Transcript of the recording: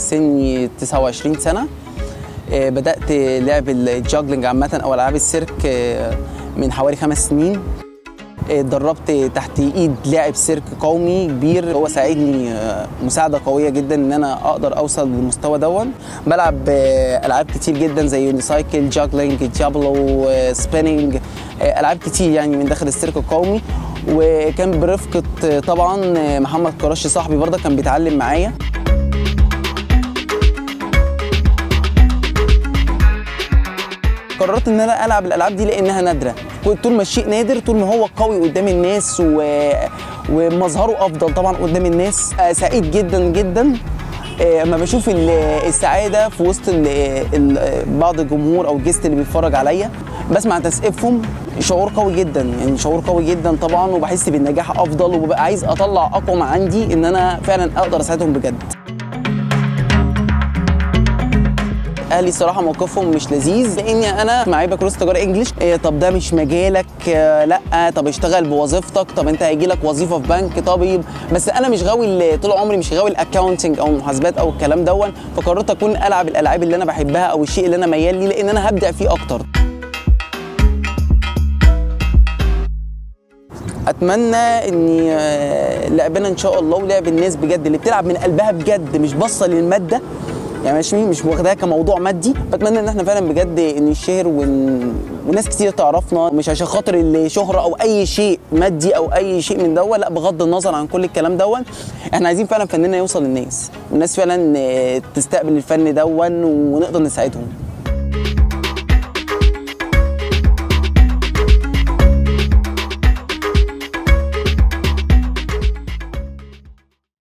سني 29 سنه آه، بدات لعب الجاجلينج عامه او العاب السيرك آه، من حوالي خمس سنين آه، اتدربت تحت ايد لاعب سيرك قومي كبير هو ساعدني آه، مساعده قويه جدا ان انا اقدر اوصل للمستوى دون بلعب آه، العاب كتير جدا زي يونيسايكل جاجلينج جابلو آه، سبيننج آه، العاب كتير يعني من داخل السيرك القومي وكان برفقه آه، طبعا آه، محمد كراشي صاحبي برضه كان بيتعلم معايا قررت ان انا العب الالعاب دي لانها نادره كنت طول ما الشيء نادر طول ما هو قوي قدام الناس و... ومظهره افضل طبعا قدام الناس آه، سعيد جدا جدا آه، اما بشوف ال- السعاده في وسط ال... ال... بعض الجمهور او الجست اللي بيتفرج عليا بسمع تسقيفهم شعور قوي جدا يعني شعور قوي جدا طبعا وبحس بالنجاح افضل وببقى عايز اطلع اقوى ما عندي ان انا فعلا اقدر اساعدهم بجد اهلي الصراحه موقفهم مش لذيذ لاني انا معايا بكالوريوس تجاره انجلش إيه طب ده مش مجالك آه، لا طب اشتغل بوظيفتك طب انت هيجي لك وظيفه في بنك طبيب بس انا مش غاوي ال- طول عمري مش غاوي الاكاونتنج او المحاسبات او الكلام دون فقررت اكون العب الالعاب اللي انا بحبها او الشيء اللي انا ميال ليه لان انا هبدع فيه اكتر اتمنى ان آه، لعبنا ان شاء الله ولعب الناس بجد اللي بتلعب من قلبها بجد مش باصه للماده يعني مش مش واخداها كموضوع مادي بتمنى ان احنا فعلا بجد نشهر ون... وناس كتير تعرفنا مش عشان خاطر الشهره او اي شيء مادي او اي شيء من دون لا بغض النظر عن كل الكلام دون احنا عايزين فعلا فننا يوصل للناس والناس فعلا آه، تستقبل الفن دون ونقدر نساعدهم